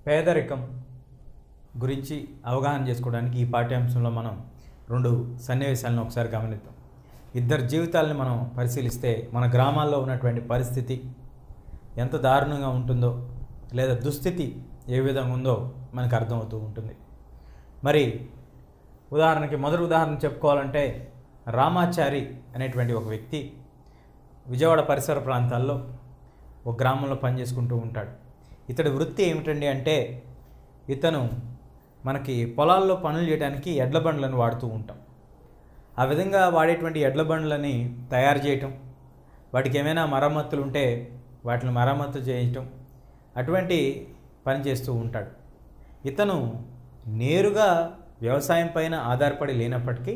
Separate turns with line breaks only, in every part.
పేదరికం గురించి అవగాహన చేసుకోవడానికి ఈ పాఠ్యాంశంలో మనం రెండు సన్నివేశాలను ఒకసారి గమనిద్దాం ఇద్దరు జీవితాలను మనం పరిశీలిస్తే మన గ్రామాల్లో ఉన్నటువంటి పరిస్థితి ఎంత దారుణంగా ఉంటుందో లేదా దుస్థితి ఏ విధంగా ఉందో మనకు అర్థమవుతూ ఉంటుంది మరి ఉదాహరణకి మొదటి ఉదాహరణ చెప్పుకోవాలంటే రామాచారి అనేటువంటి ఒక వ్యక్తి విజయవాడ పరిసర ప్రాంతాల్లో ఒక గ్రామంలో పనిచేసుకుంటూ ఉంటాడు ఇతడి వృత్తి ఏమిటండి అంటే ఇతను మనకి పొలాల్లో పనులు చేయడానికి ఎడ్ల బండ్లను వాడుతూ ఉంటాం ఆ విధంగా వాడేటువంటి ఎడ్ల బండ్లని తయారు చేయటం వాటికి ఏమైనా మరమ్మతులు ఉంటే వాటిని మరమ్మతు చేయటం అటువంటి పని చేస్తూ ఉంటాడు ఇతను నేరుగా వ్యవసాయం పైన ఆధారపడి లేనప్పటికీ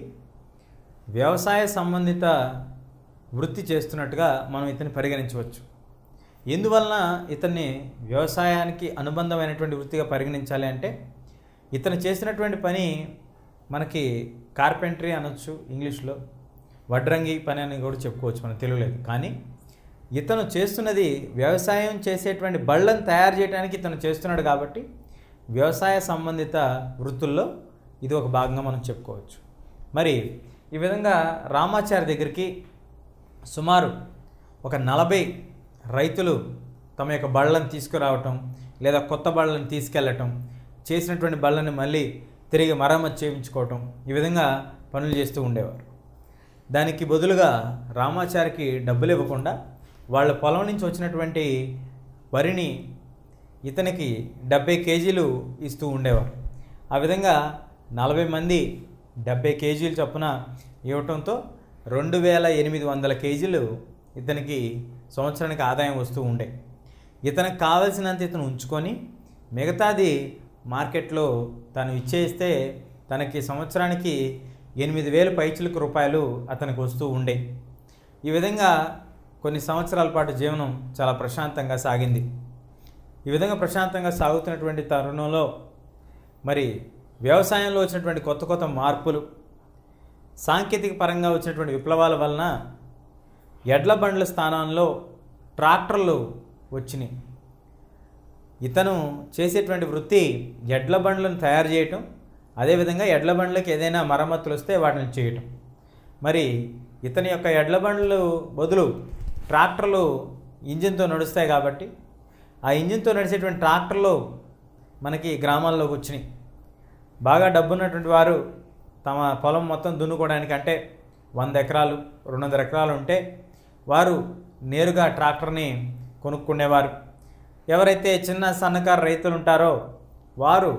వ్యవసాయ సంబంధిత వృత్తి చేస్తున్నట్టుగా మనం ఇతన్ని పరిగణించవచ్చు ఎందువలన ఇతన్ని వ్యవసాయానికి అనుబంధమైనటువంటి వృత్తిగా పరిగణించాలి అంటే ఇతను చేసినటువంటి పని మనకి కార్పెంటరీ అనొచ్చు ఇంగ్లీష్లో వడ్రంగి పని అని కూడా చెప్పుకోవచ్చు మనం తెలుగులేదు కానీ ఇతను చేస్తున్నది వ్యవసాయం చేసేటువంటి బళ్ళను తయారు చేయడానికి ఇతను చేస్తున్నాడు కాబట్టి వ్యవసాయ సంబంధిత వృత్తుల్లో ఇది ఒక భాగంగా మనం చెప్పుకోవచ్చు మరి ఈ విధంగా రామాచారి దగ్గరికి సుమారు ఒక నలభై రైతులు తమ యొక్క బళ్ళను తీసుకురావటం లేదా కొత్త బళ్ళను తీసుకెళ్ళటం చేసినటువంటి బళ్ళని మళ్ళీ తిరిగి మరమ్మతు చేయించుకోవటం ఈ విధంగా పనులు చేస్తూ ఉండేవారు దానికి బదులుగా రామాచారికి డబ్బులు ఇవ్వకుండా వాళ్ళ పొలం నుంచి వచ్చినటువంటి వరిని ఇతనికి డెబ్బై కేజీలు ఇస్తూ ఉండేవారు ఆ విధంగా నలభై మంది డెబ్బై కేజీలు చొప్పున ఇవ్వటంతో రెండు వేల ఎనిమిది వందల కేజీలు ఇతనికి సంవత్సరానికి ఆదాయం వస్తూ ఉండే ఇతనికి కావలసినంత ఇతను ఉంచుకొని మిగతాది మార్కెట్లో తను ఇచ్చేస్తే తనకి సంవత్సరానికి ఎనిమిది వేలు పైచిలకు రూపాయలు అతనికి వస్తూ ఉండే ఈ విధంగా కొన్ని సంవత్సరాల పాటు జీవనం చాలా ప్రశాంతంగా సాగింది ఈ విధంగా ప్రశాంతంగా సాగుతున్నటువంటి తరుణంలో మరి వ్యవసాయంలో వచ్చినటువంటి కొత్త కొత్త మార్పులు సాంకేతిక పరంగా వచ్చినటువంటి విప్లవాల వలన ఎడ్ల బండ్ల స్థానంలో ట్రాక్టర్లు వచ్చినాయి ఇతను చేసేటువంటి వృత్తి ఎడ్ల బండ్లను తయారు చేయటం అదేవిధంగా ఎడ్ల బండ్లకి ఏదైనా మరమ్మతులు వస్తే వాటిని చేయటం మరి ఇతని యొక్క ఎడ్ల బండ్లు బదులు ట్రాక్టర్లు ఇంజిన్తో నడుస్తాయి కాబట్టి ఆ ఇంజిన్తో నడిచేటువంటి ట్రాక్టర్లు మనకి గ్రామాల్లోకి వచ్చినాయి బాగా డబ్బున్నటువంటి వారు తమ పొలం మొత్తం దున్నుకోవడానికి అంటే వంద ఎకరాలు రెండు వందల ఎకరాలు ఉంటే వారు నేరుగా ట్రాక్టర్ని కొనుక్కునేవారు ఎవరైతే చిన్న సన్నకారు రైతులు ఉంటారో వారు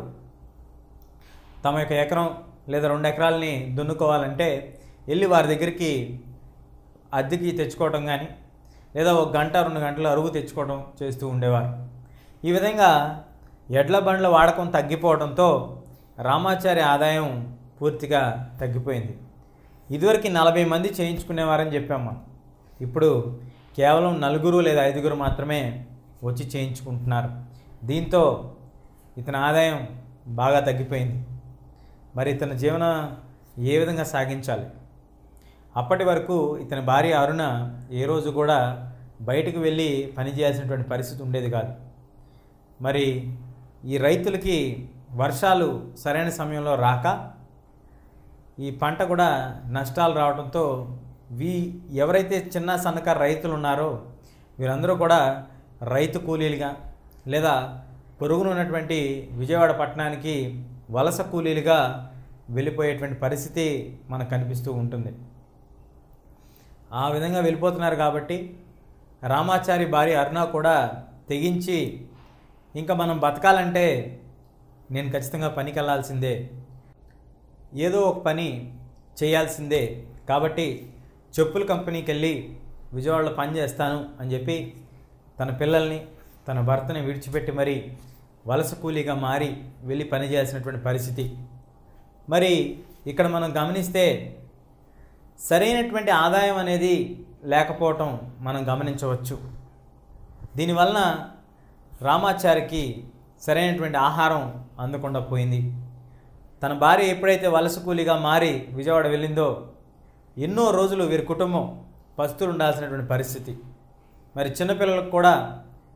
తమ యొక్క ఎకరం లేదా రెండు ఎకరాలని దున్నుకోవాలంటే వెళ్ళి వారి దగ్గరికి అద్దెకి తెచ్చుకోవడం కానీ లేదా ఒక గంట రెండు గంటలు అరుగు తెచ్చుకోవడం చేస్తూ ఉండేవారు ఈ విధంగా ఎడ్ల బండ్ల వాడకం తగ్గిపోవడంతో రామాచారి ఆదాయం పూర్తిగా తగ్గిపోయింది ఇదివరకు నలభై మంది చేయించుకునేవారని చెప్పాం మనం ఇప్పుడు కేవలం నలుగురు లేదా ఐదుగురు మాత్రమే వచ్చి చేయించుకుంటున్నారు దీంతో ఇతని ఆదాయం బాగా తగ్గిపోయింది మరి ఇతని జీవన ఏ విధంగా సాగించాలి అప్పటి వరకు ఇతని భార్య అరుణ ఏ రోజు కూడా బయటకు వెళ్ళి పని చేయాల్సినటువంటి పరిస్థితి ఉండేది కాదు మరి ఈ రైతులకి వర్షాలు సరైన సమయంలో రాక ఈ పంట కూడా నష్టాలు రావడంతో వీ ఎవరైతే చిన్న సన్నకారు రైతులు ఉన్నారో వీరందరూ కూడా రైతు కూలీలుగా లేదా పొరుగున ఉన్నటువంటి విజయవాడ పట్టణానికి వలస కూలీలుగా వెళ్ళిపోయేటువంటి పరిస్థితి మనకు కనిపిస్తూ ఉంటుంది ఆ విధంగా వెళ్ళిపోతున్నారు కాబట్టి రామాచారి భార్య అరుణ కూడా తెగించి ఇంకా మనం బతకాలంటే నేను ఖచ్చితంగా పనికి వెళ్ళాల్సిందే ఏదో ఒక పని చేయాల్సిందే కాబట్టి చెప్పుల కంపెనీకి వెళ్ళి విజయవాడలో పని చేస్తాను అని చెప్పి తన పిల్లల్ని తన భర్తని విడిచిపెట్టి మరి వలస కూలీగా మారి వెళ్ళి పని చేయాల్సినటువంటి పరిస్థితి మరి ఇక్కడ మనం గమనిస్తే సరైనటువంటి ఆదాయం అనేది లేకపోవటం మనం గమనించవచ్చు దీనివలన రామాచారికి సరైనటువంటి ఆహారం అందకుండా పోయింది తన భార్య ఎప్పుడైతే వలస కూలీగా మారి విజయవాడ వెళ్ళిందో ఎన్నో రోజులు వీరి కుటుంబం పస్తులు ఉండాల్సినటువంటి పరిస్థితి మరి చిన్నపిల్లలకు కూడా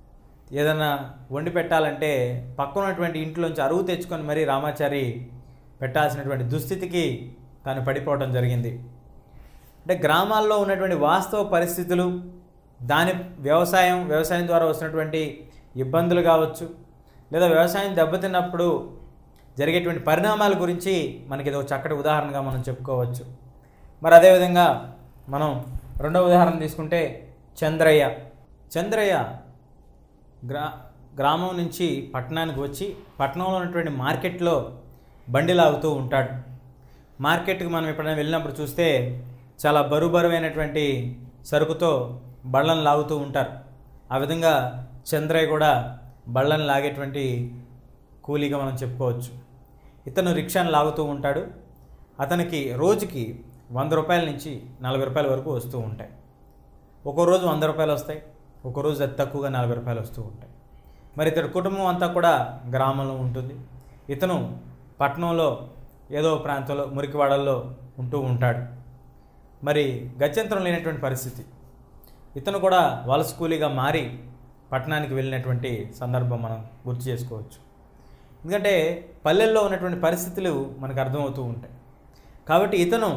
ఏదైనా వండి పెట్టాలంటే పక్కనటువంటి ఇంట్లోంచి అరువు తెచ్చుకొని మరీ రామాచారి పెట్టాల్సినటువంటి దుస్థితికి తాను పడిపోవడం జరిగింది అంటే గ్రామాల్లో ఉన్నటువంటి వాస్తవ పరిస్థితులు దాని వ్యవసాయం వ్యవసాయం ద్వారా వస్తున్నటువంటి ఇబ్బందులు కావచ్చు లేదా వ్యవసాయం దెబ్బతిన్నప్పుడు జరిగేటువంటి పరిణామాల గురించి మనకి ఇది ఒక చక్కటి ఉదాహరణగా మనం చెప్పుకోవచ్చు మరి అదేవిధంగా మనం రెండవ ఉదాహరణ తీసుకుంటే చంద్రయ్య చంద్రయ్య గ్రా గ్రామం నుంచి పట్టణానికి వచ్చి పట్టణంలో ఉన్నటువంటి మార్కెట్లో బండి లాగుతూ ఉంటాడు మార్కెట్కి మనం ఎప్పుడైనా వెళ్ళినప్పుడు చూస్తే చాలా బరువు బరువైనటువంటి సరుకుతో బళ్ళను లాగుతూ ఉంటారు ఆ విధంగా చంద్రయ్య కూడా బళ్ళను లాగేటువంటి కూలీగా మనం చెప్పుకోవచ్చు ఇతను రిక్షాను లాగుతూ ఉంటాడు అతనికి రోజుకి వంద రూపాయల నుంచి నలభై రూపాయల వరకు వస్తూ ఉంటాయి ఒక్కో రోజు వంద రూపాయలు వస్తాయి ఒక్కో రోజు అతి తక్కువగా నలభై రూపాయలు వస్తూ ఉంటాయి మరి ఇతడి కుటుంబం అంతా కూడా గ్రామంలో ఉంటుంది ఇతను పట్టణంలో ఏదో ప్రాంతంలో మురికివాడల్లో ఉంటూ ఉంటాడు మరి గత్యంతరం లేనటువంటి పరిస్థితి ఇతను కూడా వలస కూలీగా మారి పట్టణానికి వెళ్ళినటువంటి సందర్భం మనం గుర్తు చేసుకోవచ్చు ఎందుకంటే పల్లెల్లో ఉన్నటువంటి పరిస్థితులు మనకు అర్థమవుతూ ఉంటాయి కాబట్టి ఇతను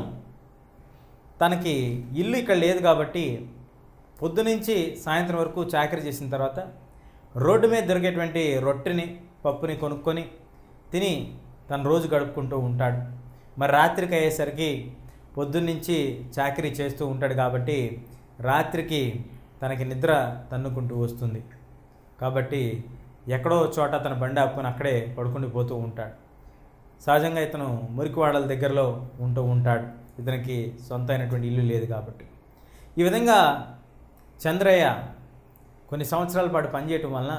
తనకి ఇల్లు ఇక్కడ లేదు కాబట్టి పొద్దునుంచి సాయంత్రం వరకు చాకరీ చేసిన తర్వాత రోడ్డు మీద దొరికేటువంటి రొట్టెని పప్పుని కొనుక్కొని తిని తన రోజు గడుపుకుంటూ ఉంటాడు మరి రాత్రికి అయ్యేసరికి పొద్దున్నుంచి చాకరీ చేస్తూ ఉంటాడు కాబట్టి రాత్రికి తనకి నిద్ర తన్నుకుంటూ వస్తుంది కాబట్టి ఎక్కడో చోట తన బండి ఆపుకొని అక్కడే పడుకుని పోతూ ఉంటాడు సహజంగా ఇతను మురికివాడల దగ్గరలో ఉంటూ ఉంటాడు ఇతనికి సొంత అయినటువంటి ఇల్లు లేదు కాబట్టి ఈ విధంగా చంద్రయ్య కొన్ని సంవత్సరాల పాటు పనిచేయటం వలన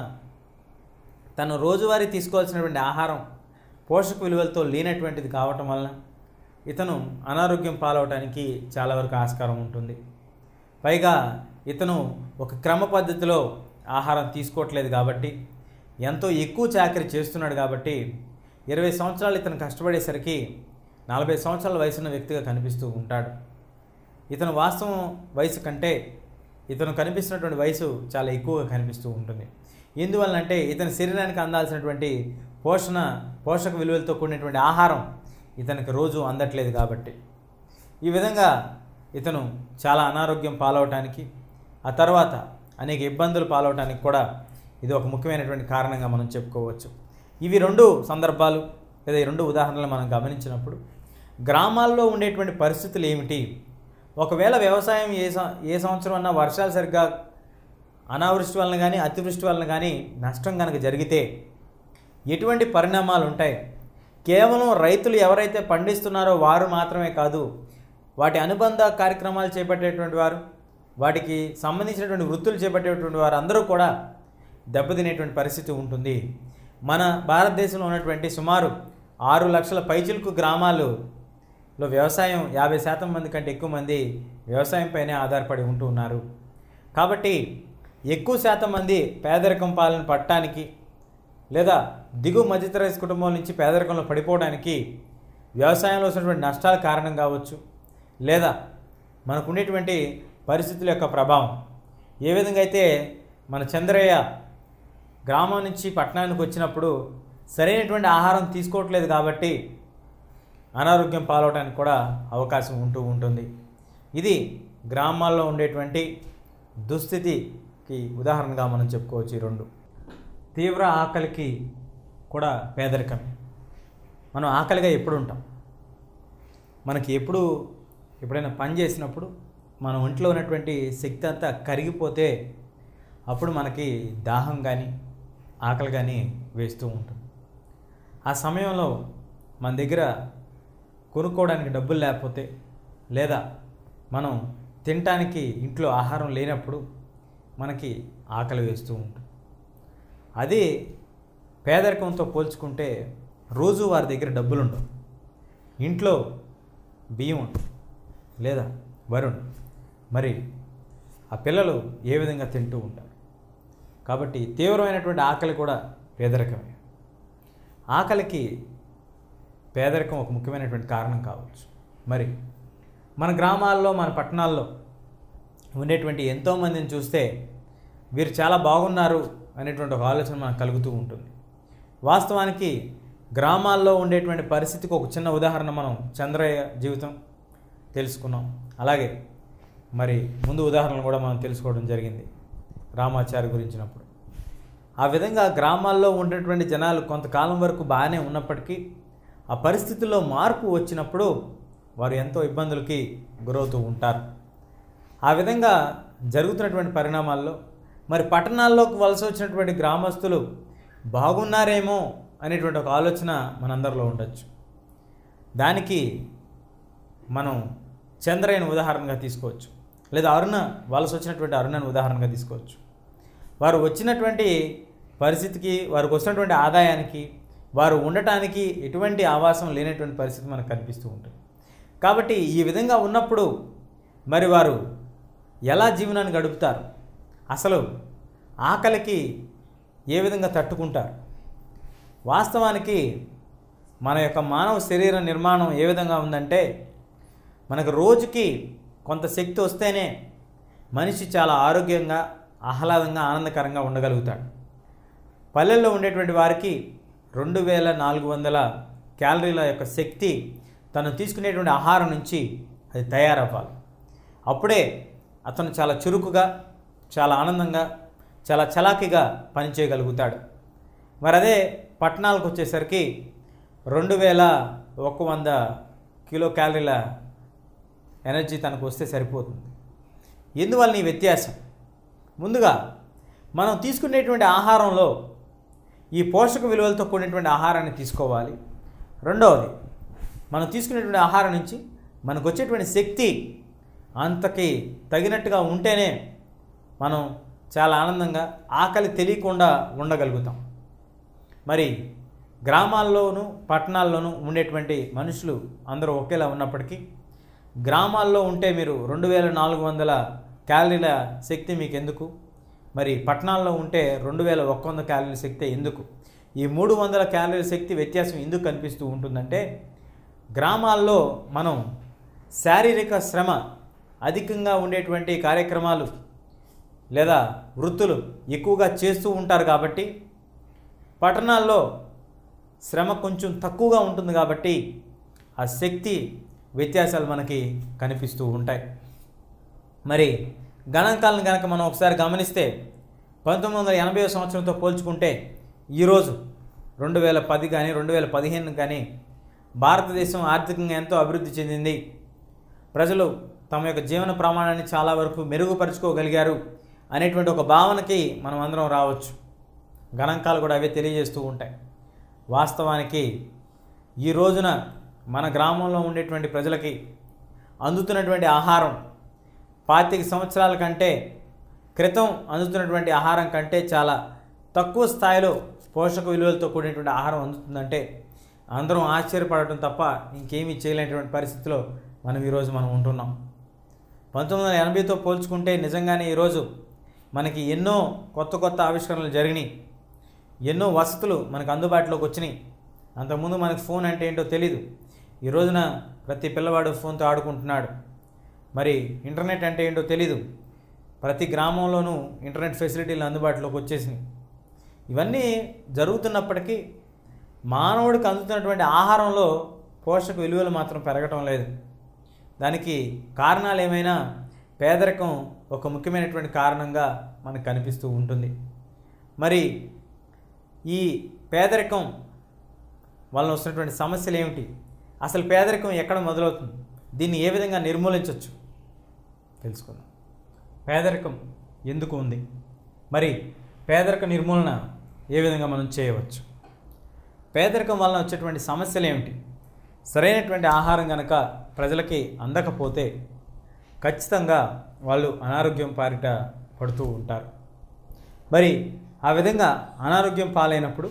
తను రోజువారీ తీసుకోవాల్సినటువంటి ఆహారం పోషక విలువలతో లేనటువంటిది కావటం వలన ఇతను అనారోగ్యం పాలవటానికి చాలా వరకు ఆస్కారం ఉంటుంది పైగా ఇతను ఒక క్రమ పద్ధతిలో ఆహారం తీసుకోవట్లేదు కాబట్టి ఎంతో ఎక్కువ చాకరీ చేస్తున్నాడు కాబట్టి ఇరవై సంవత్సరాలు ఇతను కష్టపడేసరికి నలభై సంవత్సరాల వయసున్న వ్యక్తిగా కనిపిస్తూ ఉంటాడు ఇతను వాస్తవం వయసు కంటే ఇతను కనిపిస్తున్నటువంటి వయసు చాలా ఎక్కువగా కనిపిస్తూ ఉంటుంది ఎందువల్లంటే ఇతని శరీరానికి అందాల్సినటువంటి పోషణ పోషక విలువలతో కూడినటువంటి ఆహారం ఇతనికి రోజు అందట్లేదు కాబట్టి ఈ విధంగా ఇతను చాలా అనారోగ్యం పాలవటానికి ఆ తర్వాత అనేక ఇబ్బందులు పాలవటానికి కూడా ఇది ఒక ముఖ్యమైనటువంటి కారణంగా మనం చెప్పుకోవచ్చు ఇవి రెండు సందర్భాలు లేదా ఈ రెండు ఉదాహరణలు మనం గమనించినప్పుడు గ్రామాల్లో ఉండేటువంటి పరిస్థితులు ఏమిటి ఒకవేళ వ్యవసాయం ఏ సం- ఏ సంవత్సరం అన్నా వర్షాలు సరిగ్గా అనావృష్టి వలన కానీ అతివృష్టి వలన కానీ నష్టం కనుక జరిగితే ఎటువంటి పరిణామాలు ఉంటాయి కేవలం రైతులు ఎవరైతే పండిస్తున్నారో వారు మాత్రమే కాదు వాటి అనుబంధ కార్యక్రమాలు చేపట్టేటువంటి వారు వాటికి సంబంధించినటువంటి వృత్తులు చేపట్టేటువంటి వారు అందరూ కూడా దెబ్బతినేటువంటి పరిస్థితి ఉంటుంది మన భారతదేశంలో ఉన్నటువంటి సుమారు ఆరు లక్షల పైచిలుకు గ్రామాలులో వ్యవసాయం యాభై శాతం మంది కంటే ఎక్కువ మంది వ్యవసాయంపైనే ఆధారపడి ఉంటూ ఉన్నారు కాబట్టి ఎక్కువ శాతం మంది పేదరికం పాలన పట్టడానికి లేదా దిగువ మధ్యతరగతి కుటుంబం నుంచి పేదరికంలో పడిపోవడానికి వ్యవసాయంలో వచ్చినటువంటి నష్టాల కారణం కావచ్చు లేదా మనకు ఉండేటువంటి పరిస్థితుల యొక్క ప్రభావం ఏ విధంగా అయితే మన చంద్రయ్య గ్రామం నుంచి పట్టణానికి వచ్చినప్పుడు సరైనటువంటి ఆహారం తీసుకోవట్లేదు కాబట్టి అనారోగ్యం పాలవడానికి కూడా అవకాశం ఉంటూ ఉంటుంది ఇది గ్రామాల్లో ఉండేటువంటి దుస్థితికి ఉదాహరణగా మనం చెప్పుకోవచ్చు ఈ రెండు తీవ్ర ఆకలికి కూడా పేదరికమే మనం ఆకలిగా ఎప్పుడు ఉంటాం మనకి ఎప్పుడు ఎప్పుడైనా పని చేసినప్పుడు మన ఒంట్లో ఉన్నటువంటి శక్తి అంతా కరిగిపోతే అప్పుడు మనకి దాహం కానీ ఆకలి కానీ వేస్తూ ఉంటుంది ఆ సమయంలో మన దగ్గర కొనుక్కోవడానికి డబ్బులు లేకపోతే లేదా మనం తినటానికి ఇంట్లో ఆహారం లేనప్పుడు మనకి ఆకలి వేస్తూ ఉంటుంది అదే పేదరికంతో పోల్చుకుంటే రోజు వారి దగ్గర డబ్బులు ఉండవు ఇంట్లో బియ్యం ఉంటుంది లేదా వరుణ్ మరి ఆ పిల్లలు ఏ విధంగా తింటూ ఉంటారు కాబట్టి తీవ్రమైనటువంటి ఆకలి కూడా పేదరికమే ఆకలికి పేదరికం ఒక ముఖ్యమైనటువంటి కారణం కావచ్చు మరి మన గ్రామాల్లో మన పట్టణాల్లో ఉండేటువంటి ఎంతోమందిని చూస్తే వీరు చాలా బాగున్నారు అనేటువంటి ఒక ఆలోచన మనకు కలుగుతూ ఉంటుంది వాస్తవానికి గ్రామాల్లో ఉండేటువంటి పరిస్థితికి ఒక చిన్న ఉదాహరణ మనం చంద్రయ్య జీవితం తెలుసుకున్నాం అలాగే మరి ముందు ఉదాహరణలు కూడా మనం తెలుసుకోవడం జరిగింది రామాచారి గురించినప్పుడు ఆ విధంగా గ్రామాల్లో ఉండేటువంటి జనాలు కొంతకాలం వరకు బాగానే ఉన్నప్పటికీ ఆ పరిస్థితుల్లో మార్పు వచ్చినప్పుడు వారు ఎంతో ఇబ్బందులకి గురవుతూ ఉంటారు ఆ విధంగా జరుగుతున్నటువంటి పరిణామాల్లో మరి పట్టణాల్లోకి వలస వచ్చినటువంటి గ్రామస్తులు బాగున్నారేమో అనేటువంటి ఒక ఆలోచన మనందరిలో ఉండొచ్చు దానికి మనం చంద్రయ్యను ఉదాహరణగా తీసుకోవచ్చు లేదా అరుణ వలస వచ్చినటువంటి అరుణను ఉదాహరణగా తీసుకోవచ్చు వారు వచ్చినటువంటి పరిస్థితికి వారికి వచ్చినటువంటి ఆదాయానికి వారు ఉండటానికి ఎటువంటి ఆవాసం లేనటువంటి పరిస్థితి మనకు కనిపిస్తూ ఉంటుంది కాబట్టి ఈ విధంగా ఉన్నప్పుడు మరి వారు ఎలా జీవనాన్ని గడుపుతారు అసలు ఆకలికి ఏ విధంగా తట్టుకుంటారు వాస్తవానికి మన యొక్క మానవ శరీర నిర్మాణం ఏ విధంగా ఉందంటే మనకు రోజుకి కొంత శక్తి వస్తేనే మనిషి చాలా ఆరోగ్యంగా ఆహ్లాదంగా ఆనందకరంగా ఉండగలుగుతాడు పల్లెల్లో ఉండేటువంటి వారికి రెండు వేల నాలుగు వందల క్యాలరీల యొక్క శక్తి తను తీసుకునేటువంటి ఆహారం నుంచి అది తయారవ్వాలి అప్పుడే అతను చాలా చురుకుగా చాలా ఆనందంగా చాలా చలాకీగా పనిచేయగలుగుతాడు మరి అదే పట్టణాలకు వచ్చేసరికి రెండు వేల ఒక వంద కిలో క్యాలరీల ఎనర్జీ తనకు వస్తే సరిపోతుంది ఎందువల్ల ఈ వ్యత్యాసం ముందుగా మనం తీసుకునేటువంటి ఆహారంలో ఈ పోషక విలువలతో కూడినటువంటి ఆహారాన్ని తీసుకోవాలి రెండవది మనం తీసుకునేటువంటి ఆహారం నుంచి మనకు వచ్చేటువంటి శక్తి అంతకి తగినట్టుగా ఉంటేనే మనం చాలా ఆనందంగా ఆకలి తెలియకుండా ఉండగలుగుతాం మరి గ్రామాల్లోనూ పట్టణాల్లోనూ ఉండేటువంటి మనుషులు అందరూ ఒకేలా ఉన్నప్పటికీ గ్రామాల్లో ఉంటే మీరు రెండు వేల నాలుగు వందల క్యాలరీల శక్తి మీకు ఎందుకు మరి పట్టణాల్లో ఉంటే రెండు వేల ఒక్క వంద క్యాలరీల శక్తి ఎందుకు ఈ మూడు వందల క్యాలరీల శక్తి వ్యత్యాసం ఎందుకు కనిపిస్తూ ఉంటుందంటే గ్రామాల్లో మనం శారీరక శ్రమ అధికంగా ఉండేటువంటి కార్యక్రమాలు లేదా వృత్తులు ఎక్కువగా చేస్తూ ఉంటారు కాబట్టి పట్టణాల్లో శ్రమ కొంచెం తక్కువగా ఉంటుంది కాబట్టి ఆ శక్తి వ్యత్యాసాలు మనకి కనిపిస్తూ ఉంటాయి మరి గణాంకాలను కనుక మనం ఒకసారి గమనిస్తే పంతొమ్మిది వందల ఎనభై సంవత్సరంతో పోల్చుకుంటే ఈరోజు రెండు వేల పది కానీ రెండు వేల పదిహేను కానీ భారతదేశం ఆర్థికంగా ఎంతో అభివృద్ధి చెందింది ప్రజలు తమ యొక్క జీవన ప్రమాణాన్ని చాలా వరకు మెరుగుపరుచుకోగలిగారు అనేటువంటి ఒక భావనకి మనం అందరం రావచ్చు గణాంకాలు కూడా అవే తెలియజేస్తూ ఉంటాయి వాస్తవానికి ఈ రోజున మన గ్రామంలో ఉండేటువంటి ప్రజలకి అందుతున్నటువంటి ఆహారం పాతిక సంవత్సరాల కంటే క్రితం అందుతున్నటువంటి ఆహారం కంటే చాలా తక్కువ స్థాయిలో పోషక విలువలతో కూడినటువంటి ఆహారం అందుతుందంటే అందరం ఆశ్చర్యపడటం తప్ప ఇంకేమీ చేయలేనటువంటి పరిస్థితిలో మనం ఈరోజు మనం ఉంటున్నాం పంతొమ్మిది వందల ఎనభైతో పోల్చుకుంటే నిజంగానే ఈరోజు మనకి ఎన్నో కొత్త కొత్త ఆవిష్కరణలు జరిగినాయి ఎన్నో వసతులు మనకు అందుబాటులోకి వచ్చినాయి అంతకుముందు మనకు ఫోన్ అంటే ఏంటో తెలీదు ఈ రోజున ప్రతి పిల్లవాడు ఫోన్తో ఆడుకుంటున్నాడు మరి ఇంటర్నెట్ అంటే ఏంటో తెలీదు ప్రతి గ్రామంలోనూ ఇంటర్నెట్ ఫెసిలిటీలు అందుబాటులోకి వచ్చేసినాయి ఇవన్నీ జరుగుతున్నప్పటికీ మానవుడికి అందుతున్నటువంటి ఆహారంలో పోషక విలువలు మాత్రం పెరగటం లేదు దానికి కారణాలు ఏమైనా పేదరికం ఒక ముఖ్యమైనటువంటి కారణంగా మనకు కనిపిస్తూ ఉంటుంది మరి ఈ పేదరికం వలన వస్తున్నటువంటి సమస్యలు ఏమిటి అసలు పేదరికం ఎక్కడ మొదలవుతుంది దీన్ని ఏ విధంగా నిర్మూలించవచ్చు తెలుసుకుందాం పేదరికం ఎందుకు ఉంది మరి పేదరిక నిర్మూలన ఏ విధంగా మనం చేయవచ్చు పేదరికం వలన వచ్చేటువంటి సమస్యలు ఏమిటి సరైనటువంటి ఆహారం కనుక ప్రజలకి అందకపోతే ఖచ్చితంగా వాళ్ళు అనారోగ్యం పారిట పడుతూ ఉంటారు మరి ఆ విధంగా అనారోగ్యం పాలైనప్పుడు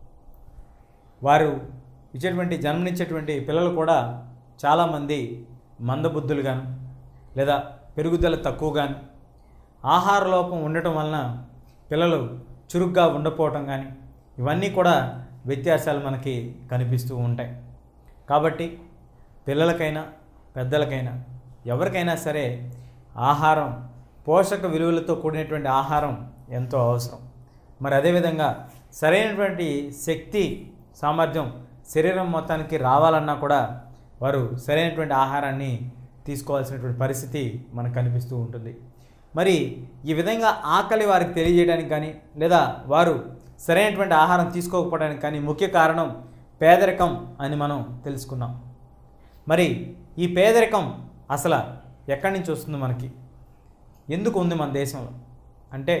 వారు ఇచ్చేటువంటి జన్మనిచ్చేటువంటి పిల్లలు కూడా చాలామంది మందబుద్ధులుగాను లేదా పెరుగుదల తక్కువగాను ఆహార లోపం ఉండటం వలన పిల్లలు చురుగ్గా ఉండపోవటం కానీ ఇవన్నీ కూడా వ్యత్యాసాలు మనకి కనిపిస్తూ ఉంటాయి కాబట్టి పిల్లలకైనా పెద్దలకైనా ఎవరికైనా సరే ఆహారం పోషక విలువలతో కూడినటువంటి ఆహారం ఎంతో అవసరం మరి అదేవిధంగా సరైనటువంటి శక్తి సామర్థ్యం శరీరం మొత్తానికి రావాలన్నా కూడా వారు సరైనటువంటి ఆహారాన్ని తీసుకోవాల్సినటువంటి పరిస్థితి మనకు కనిపిస్తూ ఉంటుంది మరి ఈ విధంగా ఆకలి వారికి తెలియజేయడానికి కానీ లేదా వారు సరైనటువంటి ఆహారం తీసుకోకపోవడానికి కానీ ముఖ్య కారణం పేదరికం అని మనం తెలుసుకున్నాం మరి ఈ పేదరికం అసలు ఎక్కడి నుంచి వస్తుంది మనకి ఎందుకు ఉంది మన దేశంలో అంటే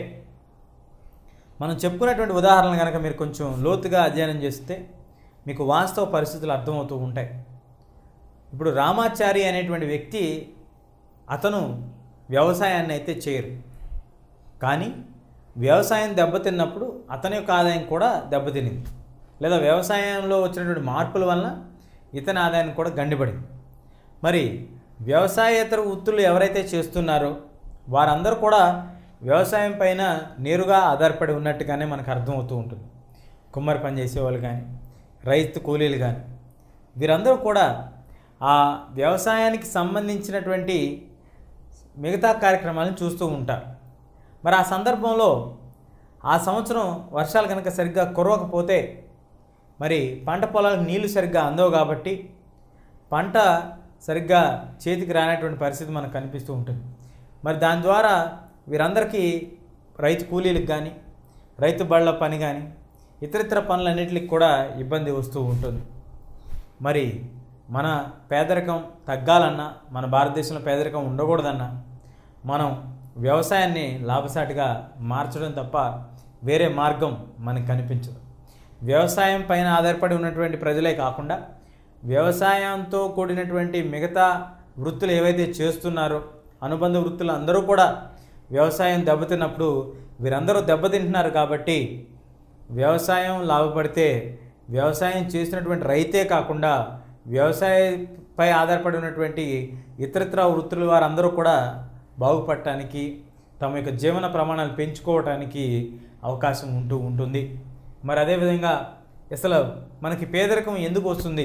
మనం చెప్పుకున్నటువంటి ఉదాహరణలు కనుక మీరు కొంచెం లోతుగా అధ్యయనం చేస్తే మీకు వాస్తవ పరిస్థితులు అర్థమవుతూ ఉంటాయి ఇప్పుడు రామాచారి అనేటువంటి వ్యక్తి అతను వ్యవసాయాన్ని అయితే చేయరు కానీ వ్యవసాయం దెబ్బతిన్నప్పుడు అతని యొక్క ఆదాయం కూడా దెబ్బతినింది లేదా వ్యవసాయంలో వచ్చినటువంటి మార్పుల వలన ఇతని ఆదాయం కూడా గండిపడింది మరి వ్యవసాయేతర వృత్తులు ఎవరైతే చేస్తున్నారో వారందరూ కూడా వ్యవసాయం పైన నేరుగా ఆధారపడి ఉన్నట్టుగానే మనకు అర్థమవుతూ ఉంటుంది కుమ్మరి పని చేసేవాళ్ళు కానీ రైతు కూలీలు కానీ వీరందరూ కూడా ఆ వ్యవసాయానికి సంబంధించినటువంటి మిగతా కార్యక్రమాలను చూస్తూ ఉంటారు మరి ఆ సందర్భంలో ఆ సంవత్సరం వర్షాలు కనుక సరిగ్గా కురవకపోతే మరి పంట పొలాలకు నీళ్లు సరిగ్గా అందవు కాబట్టి పంట సరిగ్గా చేతికి రానటువంటి పరిస్థితి మనకు కనిపిస్తూ ఉంటుంది మరి దాని ద్వారా వీరందరికీ రైతు కూలీలకు కానీ రైతు బళ్ళ పని కానీ ఇతరితర పనులన్నింటికి కూడా ఇబ్బంది వస్తూ ఉంటుంది మరి మన పేదరికం తగ్గాలన్నా మన భారతదేశంలో పేదరికం ఉండకూడదన్నా మనం వ్యవసాయాన్ని లాభసాటిగా మార్చడం తప్ప వేరే మార్గం మనకు కనిపించదు వ్యవసాయం పైన ఆధారపడి ఉన్నటువంటి ప్రజలే కాకుండా వ్యవసాయంతో కూడినటువంటి మిగతా వృత్తులు ఏవైతే చేస్తున్నారో అనుబంధ వృత్తులు అందరూ కూడా వ్యవసాయం దెబ్బతిన్నప్పుడు వీరందరూ దెబ్బతింటున్నారు కాబట్టి వ్యవసాయం లాభపడితే వ్యవసాయం చేసినటువంటి రైతే కాకుండా వ్యవసాయపై ఆధారపడి ఉన్నటువంటి ఇతరత్ర వృత్తుల వారందరూ కూడా బాగుపడటానికి తమ యొక్క జీవన ప్రమాణాలు పెంచుకోవటానికి అవకాశం ఉంటూ ఉంటుంది మరి అదేవిధంగా అసలు మనకి పేదరికం ఎందుకు వస్తుంది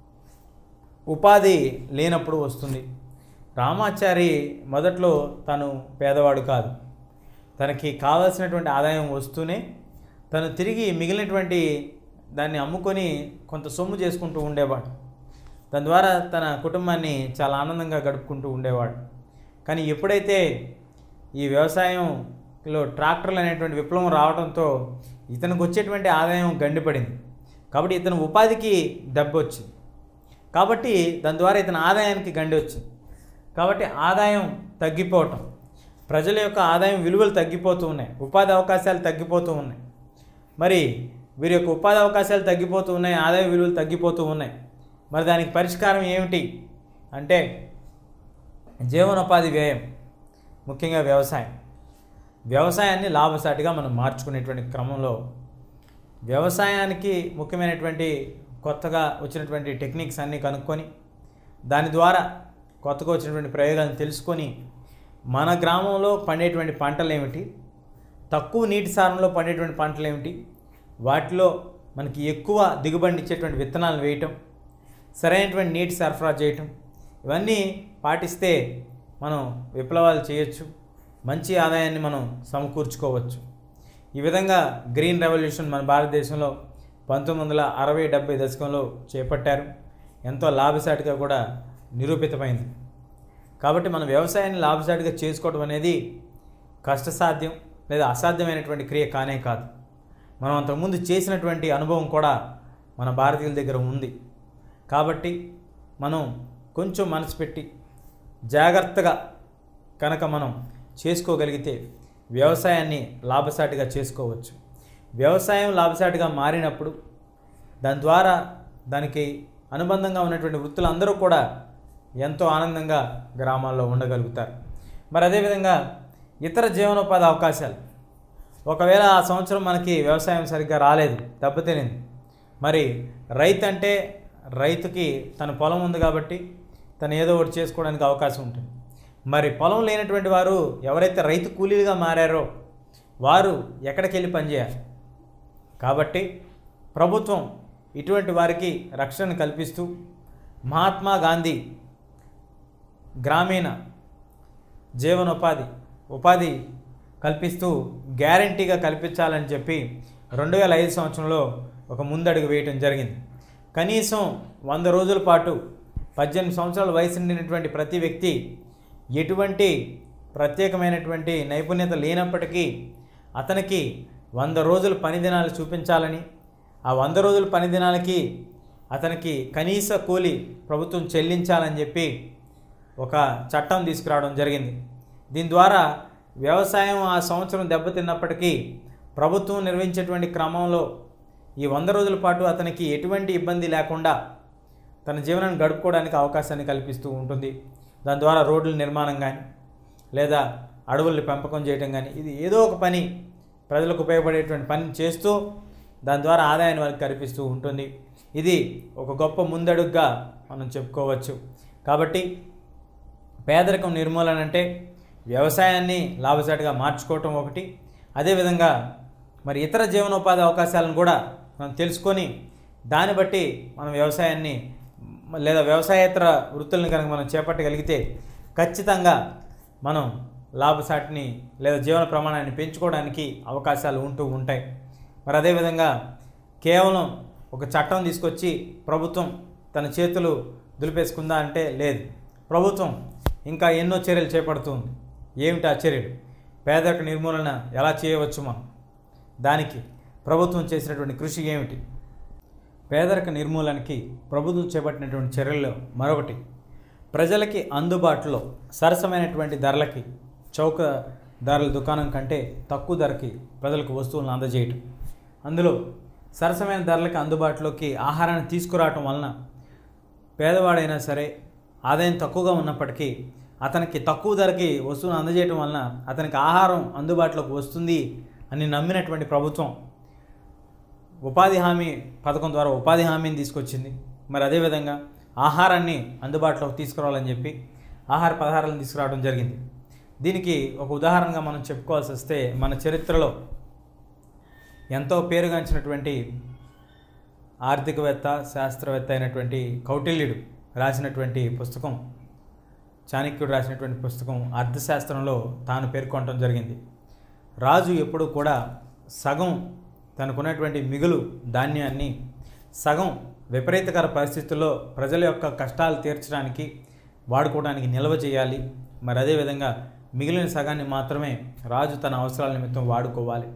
ఉపాధి లేనప్పుడు వస్తుంది రామాచారి మొదట్లో తను పేదవాడు కాదు తనకి కావాల్సినటువంటి ఆదాయం వస్తూనే తను తిరిగి మిగిలినటువంటి దాన్ని అమ్ముకొని కొంత సొమ్ము చేసుకుంటూ ఉండేవాడు దాని ద్వారా తన కుటుంబాన్ని చాలా ఆనందంగా గడుపుకుంటూ ఉండేవాడు కానీ ఎప్పుడైతే ఈ వ్యవసాయంలో ట్రాక్టర్లు అనేటువంటి విప్లవం రావడంతో ఇతనికి వచ్చేటువంటి ఆదాయం గండిపడింది కాబట్టి ఇతను ఉపాధికి దెబ్బ వచ్చింది కాబట్టి దాని ద్వారా ఇతని ఆదాయానికి గండి వచ్చింది కాబట్టి ఆదాయం తగ్గిపోవటం ప్రజల యొక్క ఆదాయం విలువలు తగ్గిపోతూ ఉన్నాయి ఉపాధి అవకాశాలు తగ్గిపోతూ ఉన్నాయి మరి వీరి యొక్క ఉపాధి అవకాశాలు తగ్గిపోతూ ఉన్నాయి ఆదాయ విలువలు తగ్గిపోతూ ఉన్నాయి మరి దానికి పరిష్కారం ఏమిటి అంటే జీవనోపాధి వ్యయం ముఖ్యంగా వ్యవసాయం వ్యవసాయాన్ని లాభసాటిగా మనం మార్చుకునేటువంటి క్రమంలో వ్యవసాయానికి ముఖ్యమైనటువంటి కొత్తగా వచ్చినటువంటి టెక్నిక్స్ అన్నీ కనుక్కొని దాని ద్వారా కొత్తగా వచ్చినటువంటి ప్రయోగాలను తెలుసుకొని మన గ్రామంలో పండేటువంటి పంటలు ఏమిటి తక్కువ నీటి సారంలో పండేటువంటి పంటలు ఏమిటి వాటిలో మనకి ఎక్కువ దిగుబడి ఇచ్చేటువంటి విత్తనాలు వేయటం సరైనటువంటి నీటి సరఫరా చేయటం ఇవన్నీ పాటిస్తే మనం విప్లవాలు చేయొచ్చు మంచి ఆదాయాన్ని మనం సమకూర్చుకోవచ్చు ఈ విధంగా గ్రీన్ రెవల్యూషన్ మన భారతదేశంలో పంతొమ్మిది వందల అరవై డెబ్బై దశకంలో చేపట్టారు ఎంతో లాభసాటిగా కూడా నిరూపితమైంది కాబట్టి మన వ్యవసాయాన్ని లాభసాటిగా చేసుకోవడం అనేది కష్టసాధ్యం లేదా అసాధ్యమైనటువంటి క్రియ కానే కాదు మనం అంతకుముందు చేసినటువంటి అనుభవం కూడా మన భారతీయుల దగ్గర ఉంది కాబట్టి మనం కొంచెం మనసు పెట్టి జాగ్రత్తగా కనుక మనం చేసుకోగలిగితే వ్యవసాయాన్ని లాభసాటిగా చేసుకోవచ్చు వ్యవసాయం లాభసాటిగా మారినప్పుడు దాని ద్వారా దానికి అనుబంధంగా ఉన్నటువంటి వృత్తులందరూ కూడా ఎంతో ఆనందంగా గ్రామాల్లో ఉండగలుగుతారు మరి అదేవిధంగా ఇతర జీవనోపాధి అవకాశాలు ఒకవేళ ఆ సంవత్సరం మనకి వ్యవసాయం సరిగ్గా రాలేదు దెబ్బతినింది మరి రైతు అంటే రైతుకి తన పొలం ఉంది కాబట్టి తను ఏదో ఒకటి చేసుకోవడానికి అవకాశం ఉంటుంది మరి పొలం లేనటువంటి వారు ఎవరైతే రైతు కూలీలుగా మారారో వారు ఎక్కడికి వెళ్ళి పనిచేయాలి కాబట్టి ప్రభుత్వం ఇటువంటి వారికి రక్షణ కల్పిస్తూ మహాత్మా గాంధీ గ్రామీణ జీవనోపాధి ఉపాధి కల్పిస్తూ గ్యారంటీగా కల్పించాలని చెప్పి రెండు వేల ఐదు సంవత్సరంలో ఒక ముందడుగు వేయటం జరిగింది కనీసం వంద రోజుల పాటు పద్దెనిమిది సంవత్సరాల వయసు నిండినటువంటి ప్రతి వ్యక్తి ఎటువంటి ప్రత్యేకమైనటువంటి నైపుణ్యత లేనప్పటికీ అతనికి వంద రోజుల పని దినాలు చూపించాలని ఆ వంద రోజుల పని దినాలకి అతనికి కనీస కూలి ప్రభుత్వం చెల్లించాలని చెప్పి ఒక చట్టం తీసుకురావడం జరిగింది దీని ద్వారా వ్యవసాయం ఆ సంవత్సరం దెబ్బతిన్నప్పటికీ ప్రభుత్వం నిర్వహించేటువంటి క్రమంలో ఈ వంద రోజుల పాటు అతనికి ఎటువంటి ఇబ్బంది లేకుండా తన జీవనాన్ని గడుపుకోవడానికి అవకాశాన్ని కల్పిస్తూ ఉంటుంది దాని ద్వారా రోడ్ల నిర్మాణం కానీ లేదా అడవుల్ని పెంపకం చేయడం కానీ ఇది ఏదో ఒక పని ప్రజలకు ఉపయోగపడేటువంటి పని చేస్తూ దాని ద్వారా ఆదాయాన్ని వారికి కల్పిస్తూ ఉంటుంది ఇది ఒక గొప్ప ముందడుగుగా మనం చెప్పుకోవచ్చు కాబట్టి పేదరికం నిర్మూలన అంటే వ్యవసాయాన్ని లాభసాటిగా మార్చుకోవటం ఒకటి అదేవిధంగా మరి ఇతర జీవనోపాధి అవకాశాలను కూడా మనం తెలుసుకొని దాన్ని బట్టి మనం వ్యవసాయాన్ని లేదా వ్యవసాయేతర వృత్తులను కనుక మనం చేపట్టగలిగితే ఖచ్చితంగా మనం లాభసాటిని లేదా జీవన ప్రమాణాన్ని పెంచుకోవడానికి అవకాశాలు ఉంటూ ఉంటాయి మరి అదేవిధంగా కేవలం ఒక చట్టం తీసుకొచ్చి ప్రభుత్వం తన చేతులు దులిపేసుకుందా అంటే లేదు ప్రభుత్వం ఇంకా ఎన్నో చర్యలు చేపడుతుంది ఏమిటి ఆ చర్యలు పేదరిక నిర్మూలన ఎలా చేయవచ్చు మనం దానికి ప్రభుత్వం చేసినటువంటి కృషి ఏమిటి పేదరిక నిర్మూలనకి ప్రభుత్వం చేపట్టినటువంటి చర్యల్లో మరొకటి ప్రజలకి అందుబాటులో సరసమైనటువంటి ధరలకి చౌక ధరల దుకాణం కంటే తక్కువ ధరకి ప్రజలకు వస్తువులను అందజేయటం అందులో సరసమైన ధరలకి అందుబాటులోకి ఆహారాన్ని తీసుకురావటం వలన పేదవాడైనా సరే ఆదాయం తక్కువగా ఉన్నప్పటికీ అతనికి తక్కువ ధరకి వస్తువును అందజేయటం వలన అతనికి ఆహారం అందుబాటులోకి వస్తుంది అని నమ్మినటువంటి ప్రభుత్వం ఉపాధి హామీ పథకం ద్వారా ఉపాధి హామీని తీసుకొచ్చింది మరి అదేవిధంగా ఆహారాన్ని అందుబాటులోకి తీసుకురావాలని చెప్పి ఆహార పదార్థాలను తీసుకురావడం జరిగింది దీనికి ఒక ఉదాహరణగా మనం చెప్పుకోవాల్సి వస్తే మన చరిత్రలో ఎంతో పేరుగాంచినటువంటి ఆర్థికవేత్త శాస్త్రవేత్త అయినటువంటి కౌటిల్యుడు రాసినటువంటి పుస్తకం చాణక్యుడు రాసినటువంటి పుస్తకం అర్థశాస్త్రంలో తాను పేర్కొనడం జరిగింది రాజు ఎప్పుడు కూడా సగం తనకున్నటువంటి మిగులు ధాన్యాన్ని సగం విపరీతకర పరిస్థితుల్లో ప్రజల యొక్క కష్టాలు తీర్చడానికి వాడుకోవడానికి నిల్వ చేయాలి మరి అదేవిధంగా మిగిలిన సగాన్ని మాత్రమే రాజు తన అవసరాల నిమిత్తం వాడుకోవాలి